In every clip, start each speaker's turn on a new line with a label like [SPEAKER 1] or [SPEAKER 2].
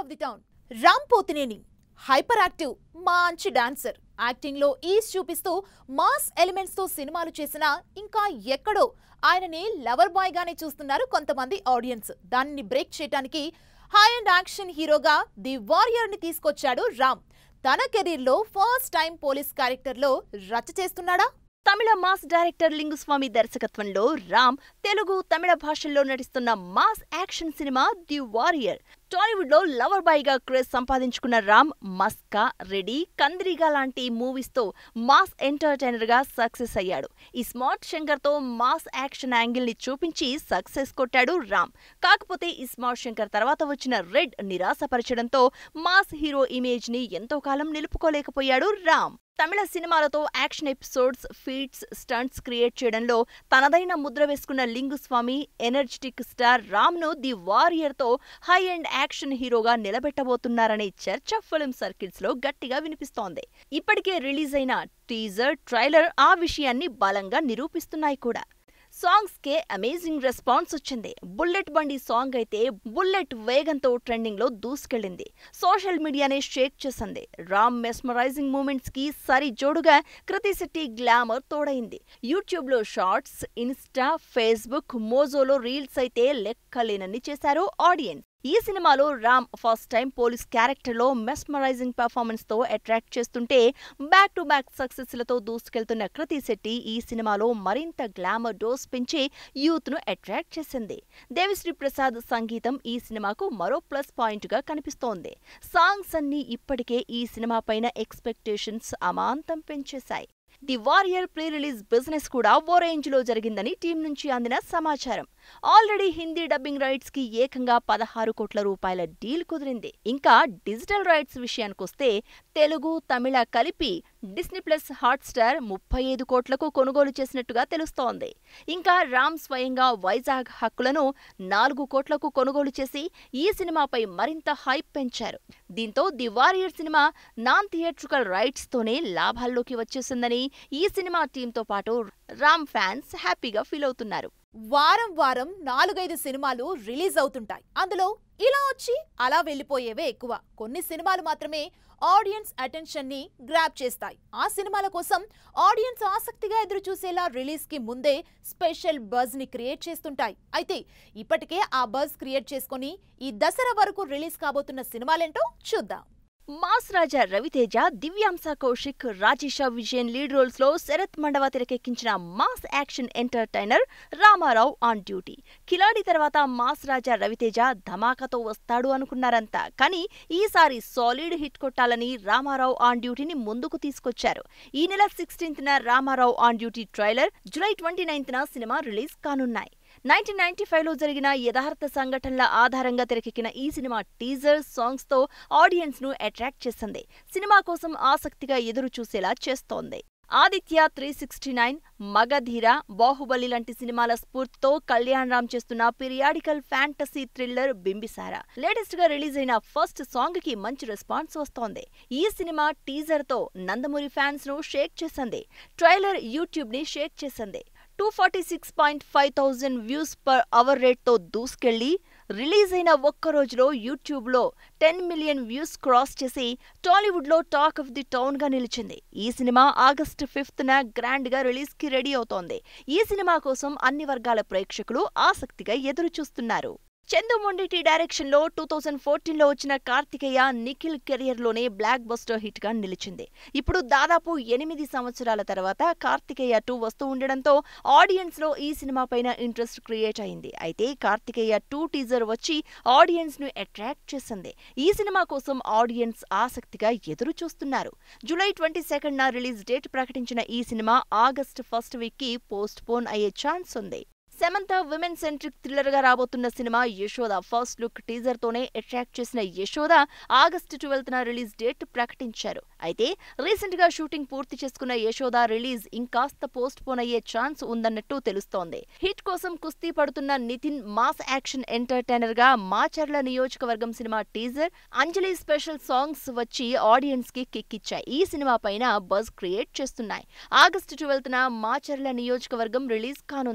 [SPEAKER 1] of the town Ram Pothineni hyper active మంచి dancer acting లో ease చూపిస్తూ మాస్ ఎలిమెంట్స్ తో సినిమాలు చేసినా ఇంకా ఎక్కడో ఆయనని లవర్ బాయ్ గానే చూస్తున్నారు కొంతమంది ఆడియన్స్ దానిని బ్రేక్ చేయడానికి హై అండ్ యాక్షన్ హీరోగా ది వారియర్ ని తీసుకొచ్చాడు రామ్ తన కెరీర్ లో ఫస్ట్ టైం పోలీస్ క్యారెక్టర్ లో రచ్చ చేస్తున్నాడా
[SPEAKER 2] తమిళ మాస్ డైరెక్టర్ లింగుస్వామి దర్శకత్వంలో రామ్ తెలుగు తమిళ భాషల్లో నటిస్తున్న మాస్ యాక్షన్ సినిమా ది వారియర్ టాలీవుడ్ లో లవర్ బాయ్ గా క్రేజ్ సంపాదించుకున్న రామ్ మస్కా రెడీ కందిరిగా లాంటి మూవీస్ తో మాస్ ఎంటర్టైనర్ గా సక్సెస్ అయ్యాడు ఈ స్మార్ట్ శంకర్ తో మాస్ యాక్షన్ యాంగిల్ ని చూపించి సక్సెస్ కొట్టాడు రామ్ కాకపోతే ఈ స్మార్ట్ శంకర్ తర్వాత వచ్చిన రెడ్ నిరాశపరచడంతో మాస్ హీరో ఇమేజ్ ని ఎంతో కాలం నిలుపుకోలేకపోయాడు రామ్ తమిళ సినిమాలతో action episodes feats stunts create చేయడంలో తనదైన ముద్ర వేసుకున్న లింగుస్వామి ఎనర్జెటిక్ స్టార్ రామ్ ను ది వారియర్ తో హై అండ్ యాక్షన్ హీరోగా నిలబెట్టబోతున్నారనే చర్చ ఫిల్మ్ సర్కిల్స్ లో గట్టిగా వినిపిస్తోంది ఇప్పటికే రిలీజ్ అయిన టీజర్ ట్రైలర్ ఆ విషయాన్ని బలంగా నిరూపిస్తున్నాయి కూడా సాంగ్స్ కే అమేజింగ్ రెస్పాన్స్ వచ్చింది బుల్లెట్ బండి సాంగ్ అయితే బుల్లెట్ వేగంతో ట్రెండింగ్ లో దూసుకెళ్లింది సోషల్ మీడియానే షేక్ చేసింది రామ్ మెస్మరైజింగ్ మూమెంట్స్ కి సరి జోడుగా కృతి శెట్టి గ్లామర్ తోడైంది యూట్యూబ్ లో షార్ట్స్ ఇన్స్టా ఫేస్బుక్ మోజోలో రీల్స్ అయితే లెక్కలేనన్ని చేశారు ఆడియన్స్ ఈ సినిమాలో Ram first time police character లో మెస్మరైజింగ్ పెర్ఫార్మెన్స్ తో అట్రాక్ట్ చేస్తుంటే బ్యాక్ టు బ్యాక్ సక్సెస్ లతో దూసుకెళ్తున్న కృతి శెట్టి ఈ సినిమాలో మరింత గ్లామర్ డోస్ పెంచి యూత్ ను అట్రాక్ట్ చేసింది దేవిశ్రీ ప్రసాద్ సంగీతం ఈ సినిమాకు మరో ప్లస్ పాయింట్ గా కనిపిస్తోంది సాంగ్స్ అన్ని ఇప్పటికే ఈ సినిమా పైన ఎక్స్పెక్టేషన్స్ అమాంతం పెంచేశాయి the warrior pre release business కూడా ఓ రేంజ్ లో జరిగిందని టీం నుంచి అందిన సమాచారం ఆల్రెడీ హిందీ డబ్బింగ్ రైట్స్ కి ఏకంగా పదహారు కోట్ల రూపాయల డీల్ కుదిరింది ఇంకా డిజిటల్ రైట్స్ విషయానికొస్తే తెలుగు తమిళ కలిపి డిస్నీ ప్లస్ హాట్స్టార్ ముప్పై ఐదు కోట్లకు కొనుగోలు చేసినట్టుగా తెలుస్తోంది ఇంకా రామ్ స్వయంగా వైజాగ్ హక్కులను నాలుగు కోట్లకు కొనుగోలు చేసి ఈ సినిమాపై మరింత హైప్ పెంచారు దీంతో ది వారియర్ సినిమా నాన్ థియేట్రికల్ రైట్స్ తోనే లాభాల్లోకి వచ్చేసిందని ఈ సినిమా టీంతో పాటు రామ్ ఫ్యాన్స్ హ్యాపీగా ఫీల్ అవుతున్నారు
[SPEAKER 1] వారం వారం నాలుగైదు సినిమాలు రిలీజ్ అవుతుంటాయి అందులో ఇలా వచ్చి అలా వెళ్ళిపోయేవే ఎక్కువ కొన్ని సినిమాలు మాత్రమే ఆడియన్స్ అటెన్షన్ ని గ్రాప్ చేస్తాయి ఆ సినిమాల కోసం ఆడియన్స్ ఆసక్తిగా ఎదురు చూసేలా రిలీజ్ కి ముందే స్పెషల్ బజ్ ని క్రియేట్ చేస్తుంటాయి అయితే ఇప్పటికే ఆ బజ్ క్రియేట్ చేసుకొని ఈ దసరా వరకు రిలీజ్ కాబోతున్న సినిమాలేంటో చూద్దాం
[SPEAKER 2] mass Raja Ravi Teja Divyansha Kaushik Rajisha Vijayan lead roles లో శరత్ మండవ తెరకెక్కించిన mass action entertainer Rama Rao on duty Khiladi తర్వాత మాస్ రాజా రవితేజ ధమాకాతో వస్తాడు అనుకున్నారంతా కానీ ఈసారి సాలిడ్ హిట్ కొట్టాలని రామారావు ఆన్ డ్యూటీని ముందుకు తీసుకొచ్చారు ఈ నెల సిక్స్టీన్త్ న Rama Rao on duty trailer July twenty ninth న సినిమా రిలీజ్ కానున్నాయి నైన్టీన్ నైన్టీ ఫైవ్ లో జరిగిన యథార్థ సంఘటనల ఆధారంగా తెరకెక్కిన ఈ సినిమా టీజర్ సాంగ్స్ తో ఆడియన్స్ ను అట్రాక్ట్ చేసింది సినిమా కోసం ఆసక్తిగా ఎదురు చూసేలా చేస్తోంది Aditya three sixty nine Magadheera Baahubali లాంటి సినిమాల స్ఫూర్తితో కళ్యాణ్ రామ్ చేస్తున్న periodical fantasy thriller Bimbisara latest గా రిలీజ్ అయిన ఫస్ట్ సాంగ్ కి మంచి రెస్పాన్స్ వస్తోంది ఈ సినిమా టీజర్ తో నందమూరి ఫ్యాన్స్ ను షేక్ చేసింది ట్రైలర్ యూట్యూబ్ ని షేక్ చేసింది two forty six point five thousand views per hour రేట్తో దూసుకెళ్లి రిలీజ్ అయిన ఒక్క రోజులో యూట్యూబ్లో టెన్ మిలియన్ వ్యూస్ క్రాస్ చేసి టాలీవుడ్లో టాక్ ఆఫ్ ది టౌన్ గా నిలిచింది ఈ సినిమా ఆగస్టు ఫిఫ్త్ న గ్రాండ్ గా రిలీజ్ కి రెడీ అవుతోంది ఈ సినిమా కోసం అన్ని వర్గాల ప్రేక్షకులు ఆసక్తిగా ఎదురు చూస్తున్నారు చందు మొండిటి డైరెక్షన్ లో టూ థౌజండ్ ఫోర్టీన్ లో వచ్చిన కార్తికేయ నిఖిల్ కెరియర్ లోనే బ్లాక్ బస్టర్ హిట్ గా నిలిచింది ఇప్పుడు దాదాపు ఎనిమిది సంవత్సరాల తర్వాత కార్తికేయ టూ వస్తూ ఉండడంతో ఆడియన్స్ లో ఈ సినిమా పైన ఇంట్రెస్ట్ క్రియేట్ అయింది అయితే కార్తికేయ టూ టీజర్ వచ్చి ఆడియన్స్ ను అట్రాక్ట్ చేసింది ఈ సినిమా కోసం ఆడియన్స్ ఆసక్తిగా ఎదురు చూస్తున్నారు జూలై ట్వంటీ సెకండ్ న రిలీజ్ డేట్ ప్రకటించిన ఈ సినిమా ఆగస్ట్ ఫస్ట్ వీక్ కి పోస్ట్ పోన్ అయ్యే ఛాన్స్ ఉంది సెమంత విమెన్ సెంట్రిక్ థ్రిల్లర్ గా రాబోతున్న సినిమా యశోద ఫస్ట్ లుక్ టీజర్ తోనే అట్రాక్ట్ చేసిన యశోద ఆగస్టు ట్వెల్త్ న రిలీజ్ డేట్ ప్రకటించారు అయితే రీసెంట్ గా షూటింగ్ పూర్తి చేసుకున్న యశోద రిలీజ్ ఇంకాస్త పోస్ట్ పోన్ అయ్యే ఛాన్స్ ఉందన్నట్టు తెలుస్తోంది హిట్ కోసం కుస్తీ పడుతున్న నితిన్ మాస్ యాక్షన్ ఎంటర్టైనర్ గా మాచర్ల నియోజకవర్గం సినిమా టీజర్ అంజలి స్పెషల్ సాంగ్స్ వచ్చి ఆడియన్స్ కి కిక్కిచ్చాయి ఈ సినిమా పైన బజ్ క్రియేట్ చేస్తున్నాయి ఆగస్టు ట్వెల్త్ న మాచర్ల నియోజకవర్గం రిలీజ్ కానుంది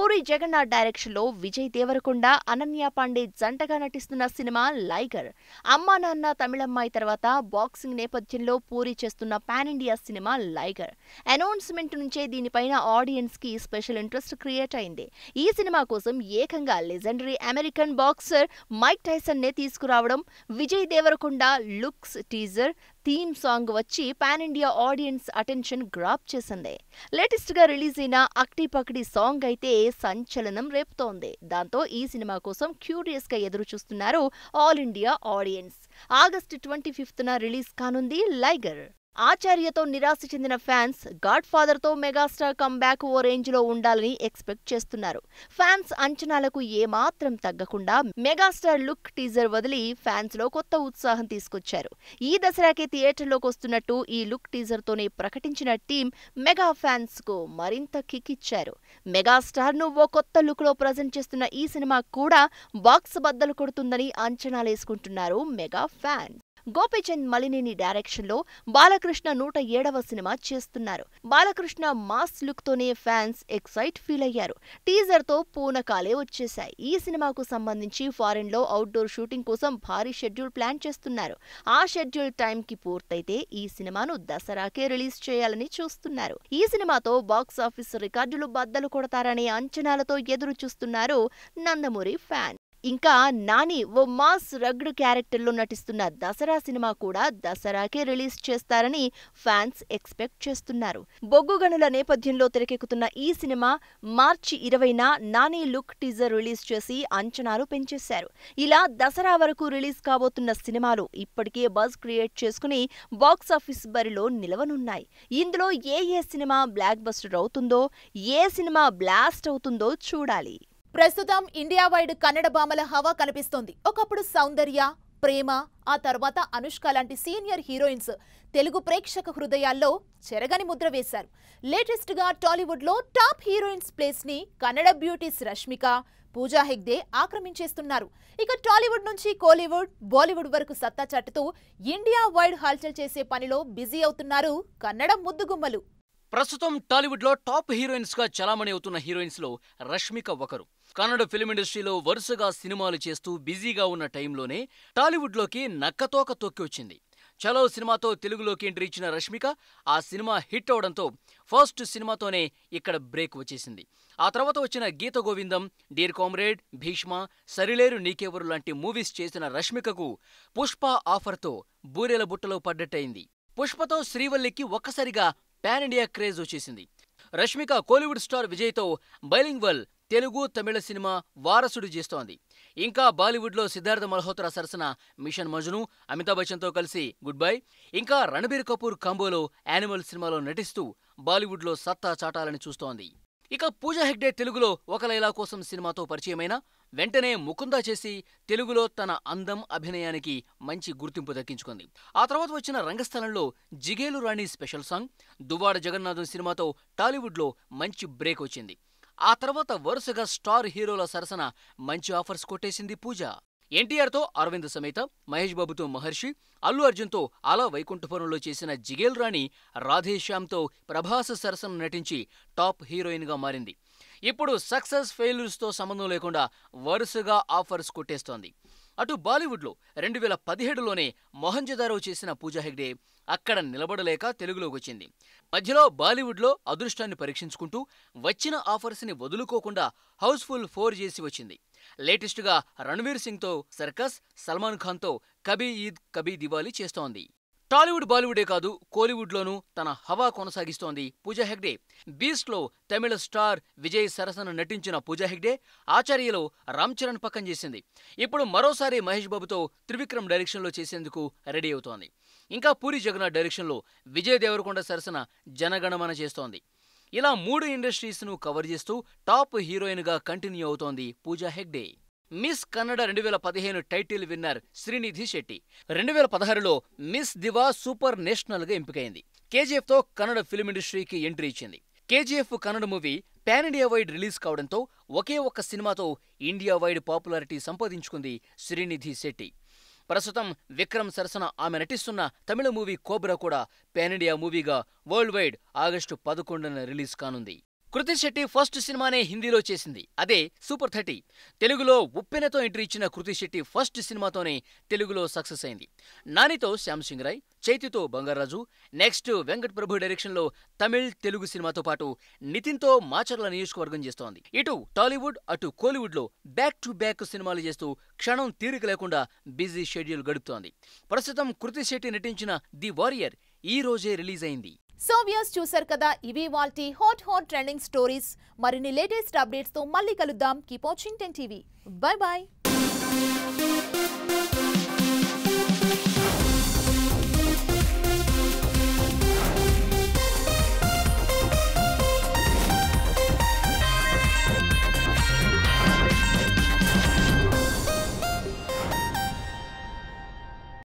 [SPEAKER 2] పూరి జగన్నాథ్ డైరెక్షన్ లో విజయ్ దేవరకొండ అనన్య పాండే జంటగా నటిస్తున్న సినిమా లైగర్ అమ్మా నాన్న తమిళమ్మాయి తర్వాత బాక్సింగ్ నేపథ్యంలో పూరి చేస్తున్న పాన్ ఇండియా సినిమా లైగర్ అనౌన్స్మెంట్ నుంచే దీనిపైన ఆడియన్స్ కి స్పెషల్ ఇంట్రెస్ట్ క్రియేట్ అయింది ఈ సినిమా కోసం ఏకంగా legendary American boxer Mike Tyson నే తీసుకురావడం Vijay Deverakonda looks teaser theme song వచ్చి pan India audience attention grab చేసింది లేటెస్ట్ గా రిలీజ్ అయిన అక్టి పక్డి సాంగ్ అయితే సంచలనం రేపుతోంది దాంతో ఈ సినిమా కోసం క్యూరియస్ గా ఎదురు చూస్తున్నారు all India audience August twenty fifth న రిలీజ్ కానుంది లైగర్ ఆచార్యతో నిరాశ చెందిన ఫ్యాన్స్ గాడ్ ఫాదర్ తో మెగాస్టార్ కంబ్యాక్ ఓ రేంజ్ లో ఉండాలని ఎక్స్పెక్ట్ చేస్తున్నారు ఫ్యాన్స్ అంచనాలకు ఏమాత్రం తగ్గకుండా మెగాస్టార్ లుక్ టీజర్ వదిలి ఫ్యాన్స్ లో కొత్త ఉత్సాహం తీసుకొచ్చారు ఈ దసరాకే థియేటర్లోకి వస్తున్నట్టు ఈ లుక్ టీజర్ తోనే ప్రకటించిన టీం మెగా ఫ్యాన్స్ కు మరింత కిక్ ఇచ్చారు మెగాస్టార్ ను ఓ కొత్త లుక్ లో ప్రజెంట్ చేస్తున్న ఈ సినిమా కూడా బాక్స్ బద్దలు కొడుతుందని అంచనాలేసుకుంటున్నారు mega fans Gopichand Malineni direction లో బాలకృష్ణ నూట ఏడవ సినిమా చేస్తున్నారు బాలకృష్ణ మాస్ లుక్ తోనే ఫ్యాన్స్ ఎక్సైట్ ఫీల్ అయ్యారు టీజర్ తో పూనకాలే వచ్చేశాయి ఈ సినిమాకు సంబంధించి ఫారెన్ లో అవుట్డోర్ షూటింగ్ కోసం భారీ షెడ్యూల్ ప్లాన్ చేస్తున్నారు ఆ షెడ్యూల్ టైం కి పూర్తయితే ఈ సినిమాను దసరాకే రిలీజ్ చేయాలని చూస్తున్నారు ఈ సినిమాతో బాక్స్ ఆఫీస్ రికార్డులు బద్దలు కొడతారనే అంచనాలతో ఎదురు చూస్తున్నారు నందమూరి ఫ్యాన్ ఇంకా నాని ఓ మాస్ రగ్డ్ క్యారెక్టర్లో నటిస్తున్న దసరా సినిమా కూడా దసరాకే రిలీజ్ చేస్తారని ఫ్యాన్స్ ఎక్స్పెక్ట్ చేస్తున్నారు బొగ్గుగనుల నేపథ్యంలో తెరకెక్కుతున్న ఈ సినిమా మార్చి ఇరవైన నాని లుక్ టీజర్ రిలీజ్ చేసి అంచనాలు పెంచేశారు ఇలా దసరా వరకు రిలీజ్ కాబోతున్న సినిమాలు ఇప్పటికే బజ్ క్రియేట్ చేసుకుని బాక్సాఫీస్ బరిలో నిలవనున్నాయి ఇందులో ఏ ఏ సినిమా బ్లాక్ బస్టర్ అవుతుందో ఏ సినిమా బ్లాస్ట్ అవుతుందో చూడాలి
[SPEAKER 1] ప్రస్తుతం ఇండియా వైడ్ కన్నడ భామల హవా కనిపిస్తోంది ఒకప్పుడు సౌందర్య ప్రేమ ఆ తర్వాత అనుష్క లాంటి సీనియర్ హీరోయిన్స్ తెలుగు ప్రేక్షక హృదయాల్లో చెరగని ముద్ర వేశారు లేటెస్ట్ గా టాలీవుడ్ లో టాప్ హీరోయిన్స్ ప్లేస్ ని కన్నడ బ్యూటీస్ రష్మిక పూజా హెగ్డే ఆక్రమించేస్తున్నారు ఇక టాలీవుడ్ నుంచి కోలీవుడ్ బాలీవుడ్ వరకు సత్తా చాటుతూ ఇండియా వైడ్ హల్చల్ చేసే పనిలో బిజీ అవుతున్నారు కన్నడ ముద్దుగుమ్మలు
[SPEAKER 3] ప్రస్తుతం టాలీవుడ్ లో టాప్ హీరోయిన్స్ గా చలామణి అవుతున్న హీరోయిన్స్ లో రష్మిక ఒకరు కన్నడ ఫిల్మ్ ఇండస్ట్రీలో వరుసగా సినిమాలు చేస్తూ బిజీగా ఉన్న టైంలోనే టాలీవుడ్ లోకి నక్కతోక తొక్కి వచ్చింది చలో సినిమాతో తెలుగులోకి ఎంట్రీ ఇచ్చిన రష్మిక ఆ సినిమా హిట్ అవడంతో ఫస్ట్ సినిమాతోనే ఇక్కడ బ్రేక్ వచ్చేసింది ఆ తర్వాత వచ్చిన గీత గోవిందం డీర్ కామ్రేడ్ భీష్మ సరిలేరు నీకెవరు లాంటి మూవీస్ చేసిన రష్మికకు పుష్ప ఆఫర్తో బూరెల బుట్టలో పడ్డట్టయింది పుష్పతో శ్రీవల్లికి ఒక్కసారిగా పాన్ ఇండియా క్రేజ్ వచ్చేసింది రష్మిక కోలీవుడ్ స్టార్ విజయ్తో బైలింగ్వల్ తెలుగు తమిళ సినిమా వారసుడు చేస్తోంది ఇంకా బాలీవుడ్లో సిద్ధార్థ మల్హోత్రా సరసన మిషన్ మజ్ను అమితాబ్ బచ్చన్తో కలిసి గుడ్ బై ఇంకా రణబీర్ కపూర్ కాంబోలో యానిమల్ సినిమాలో నటిస్తూ బాలీవుడ్లో సత్తా చాటాలని చూస్తోంది ఇక పూజా హెగ్డే తెలుగులో ఒక లైలా కోసం సినిమాతో పరిచయమైన వెంటనే ముకుందా చేసి తెలుగులో తన అందం అభినయానికి మంచి గుర్తింపు దక్కించుకుంది ఆ తర్వాత వచ్చిన రంగస్థలంలో జిగేలు రాణి స్పెషల్ సాంగ్ దువ్వాడ జగన్నాథం సినిమాతో టాలీవుడ్లో మంచి బ్రేక్ వచ్చింది ఆ తర్వాత వరుసగా స్టార్ హీరోల సరసన మంచి ఆఫర్స్ కొట్టేసింది పూజ ఎన్టీఆర్తో అరవింద్ సమేత మహేష్ బాబుతో మహర్షి అల్లు అర్జున్తో అలా వైకుంఠపురంలో చేసిన జిగేల్ రాణి రాధేశ్యామ్తో ప్రభాస్ సరసన నటించి టాప్ హీరోయిన్గా మారింది ఇప్పుడు సక్సెస్ ఫెయిల్యూర్స్తో సంబంధం లేకుండా వరుసగా ఆఫర్స్ కొట్టేస్తోంది అటు బాలీవుడ్లో రెండు వేల పదిహేడులోనే మొహంజదారో చేసిన పూజా హెగ్డే అక్కడ నిలబడలేక తెలుగులోకి వచ్చింది మధ్యలో బాలీవుడ్లో అదృష్టాన్ని పరీక్షించుకుంటూ వచ్చిన ఆఫర్స్ని వదులుకోకుండా హౌస్ఫుల్ ఫోర్ చేసి వచ్చింది లేటెస్ట్గా రణ్వీర్ సింగ్తో సర్కస్ సల్మాన్ ఖాన్తో కబీ ఈద్ కబీ దివాళీ చేస్తోంది టాలీవుడ్ బాలీవుడే కాదు కోలీవుడ్లోనూ తన హవా కొనసాగిస్తోంది పూజా హెగ్డే బీస్ట్లో తమిళ స్టార్ విజయ్ సరసన నటించిన పూజా హెగ్డే ఆచార్యలో రామ్ చరణ్ పక్కన చేసింది ఇప్పుడు మరోసారి మహేష్ బాబుతో త్రివిక్రమ్ డైరెక్షన్లో చేసేందుకు రెడీ అవుతోంది ఇంకా పూరి జగన్నాథ్ డైరెక్షన్లో విజయ్ దేవరకొండ సరసన జనగణమన చేస్తోంది ఇలా మూడు ఇండస్ట్రీస్ను కవర్ చేస్తూ టాప్ హీరోయిన్గా కంటిన్యూ అవుతోంది పూజా హెగ్డే మిస్ కన్నడ రెండు వేల పదిహేను టైటిల్ విన్నర్ శ్రీనిధి శెట్టి రెండు వేల పదహారులో మిస్ దివా సూపర్ నేషనల్గా ఎంపికైంది కేజీఎఫ్తో కన్నడ ఫిల్మ్ ఇండస్ట్రీకి ఎంట్రీ ఇచ్చింది KGF Kannada movie pan India wide release కావడంతో ఒకే ఒక్క సినిమాతో ఇండియా వైడ్ పాపులారిటీ సంపాదించుకుంది శ్రీనిధి శెట్టి ప్రస్తుతం విక్రమ్ సరసన ఆమె నటిస్తున్న తమిళ మూవీ కోబ్రా కూడా పాన్ ఇండియా మూవీగా వరల్డ్ వైడ్ ఆగస్టు పదకొండున రిలీజ్ కానుంది కృతి శెట్టి ఫస్ట్ సినిమానే హిందీలో చేసింది అదే సూపర్ థర్టీ తెలుగులో ఉప్పెనతో ఎంట్రీ ఇచ్చిన కృతి శెట్టి ఫస్ట్ సినిమాతోనే తెలుగులో సక్సెస్ అయింది నానితో శ్యామ్ సింగ్ రాయ్ చైతితో బంగారాజు నెక్స్ట్ వెంకట్ ప్రభు డైరెక్షన్లో తమిళ్ తెలుగు సినిమాతో పాటు నితిన్తో మాచర్ల నియోజకవర్గం చేస్తోంది ఇటు టాలీవుడ్ అటు కోలీవుడ్లో బ్యాక్ టు బ్యాక్ సినిమాలు చేస్తూ క్షణం తీరిక లేకుండా బిజీ షెడ్యూల్ గడుపుతోంది ప్రస్తుతం కృతి శెట్టి నటించిన ది వారియర్ ఈ రోజే రిలీజ్ అయింది
[SPEAKER 1] సో వ్యూస్ చూసారు కదా ఇవి వాల్టి హాట్ హాట్ ట్రెండింగ్ స్టోరీస్ మరిన్ని లేటెస్ట్ అప్డేట్స్ తో మళ్ళీ కలుద్దాం keep watching ten TV bye bye